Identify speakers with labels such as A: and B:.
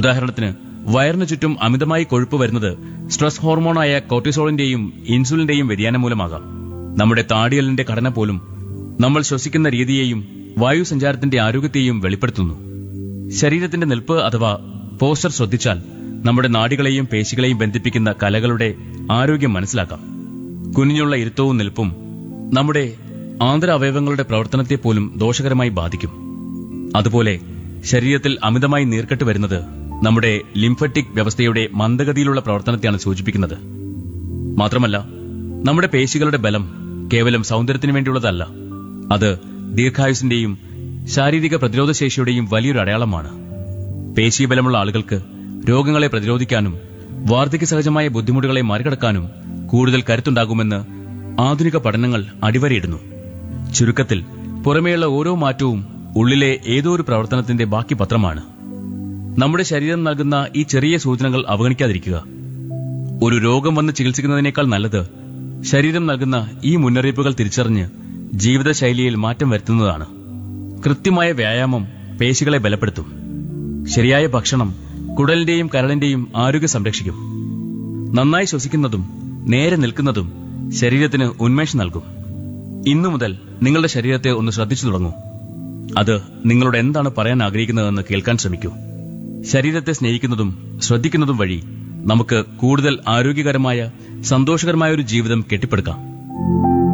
A: ഉദാഹരണത്തിന് വയറിന് ചുറ്റും അമിതമായി കൊഴുപ്പ് വരുന്നത് സ്ട്രെസ് ഹോർമോണായ കോർട്ടിസോളിന്റെയും ഇൻസുലിന്റെയും വ്യതിയാനം മൂലമാകാം നമ്മുടെ താടിയലിന്റെ ഘടന പോലും നമ്മൾ ശ്വസിക്കുന്ന രീതിയെയും വായു സഞ്ചാരത്തിന്റെ ആരോഗ്യത്തെയും വെളിപ്പെടുത്തുന്നു ശരീരത്തിന്റെ നിൽപ്പ് അഥവാ പോസ്റ്റർ ശ്രദ്ധിച്ചാൽ നമ്മുടെ നാടികളെയും പേശികളെയും ബന്ധിപ്പിക്കുന്ന കലകളുടെ ആരോഗ്യം മനസ്സിലാക്കാം കുനിഞ്ഞുള്ള ഇരുത്തവും നിൽപ്പും നമ്മുടെ ആന്തര അവയവങ്ങളുടെ പ്രവർത്തനത്തെ പോലും ദോഷകരമായി ബാധിക്കും അതുപോലെ ശരീരത്തിൽ അമിതമായി നീർക്കെട്ട് വരുന്നത് നമ്മുടെ ലിംഫറ്റിക് വ്യവസ്ഥയുടെ മന്ദഗതിയിലുള്ള പ്രവർത്തനത്തെയാണ് സൂചിപ്പിക്കുന്നത് മാത്രമല്ല നമ്മുടെ പേശികളുടെ ബലം കേവലം സൗന്ദര്യത്തിന് വേണ്ടിയുള്ളതല്ല അത് ദീർഘായുസിന്റെയും ശാരീരിക പ്രതിരോധശേഷിയുടെയും വലിയൊരു അടയാളമാണ് പേശീബലമുള്ള ആളുകൾക്ക് രോഗങ്ങളെ പ്രതിരോധിക്കാനും വാർദ്ധക്യ സഹജമായ ബുദ്ധിമുട്ടുകളെ മറികടക്കാനും കൂടുതൽ കരുത്തുണ്ടാകുമെന്ന് ആധുനിക പഠനങ്ങൾ അടിവരയിടുന്നു ചുരുക്കത്തിൽ പുറമേയുള്ള ഓരോ മാറ്റവും ഉള്ളിലെ ഏതോ ഒരു പ്രവർത്തനത്തിന്റെ ബാക്കി പത്രമാണ് നമ്മുടെ ശരീരം നൽകുന്ന ഈ ചെറിയ സൂചനകൾ അവഗണിക്കാതിരിക്കുക ഒരു രോഗം വന്ന് ചികിത്സിക്കുന്നതിനേക്കാൾ നല്ലത് ശരീരം നൽകുന്ന ഈ മുന്നറിയിപ്പുകൾ തിരിച്ചറിഞ്ഞ് ജീവിതശൈലിയിൽ മാറ്റം വരുത്തുന്നതാണ് കൃത്യമായ വ്യായാമം പേശികളെ ബലപ്പെടുത്തും ശരിയായ ഭക്ഷണം കുടലിന്റെയും കരളിന്റെയും ആരോഗ്യം സംരക്ഷിക്കും നന്നായി ശ്വസിക്കുന്നതും നേരെ നിൽക്കുന്നതും ശരീരത്തിന് ഉന്മേഷം നൽകും ഇന്നു മുതൽ നിങ്ങളുടെ ശരീരത്തെ ഒന്ന് ശ്രദ്ധിച്ചു തുടങ്ങൂ അത് നിങ്ങളോട് എന്താണ് പറയാൻ ആഗ്രഹിക്കുന്നതെന്ന് കേൾക്കാൻ ശ്രമിക്കൂ ശരീരത്തെ സ്നേഹിക്കുന്നതും ശ്രദ്ധിക്കുന്നതും വഴി നമുക്ക് കൂടുതൽ ആരോഗ്യകരമായ സന്തോഷകരമായ ഒരു ജീവിതം കെട്ടിപ്പടുക്കാം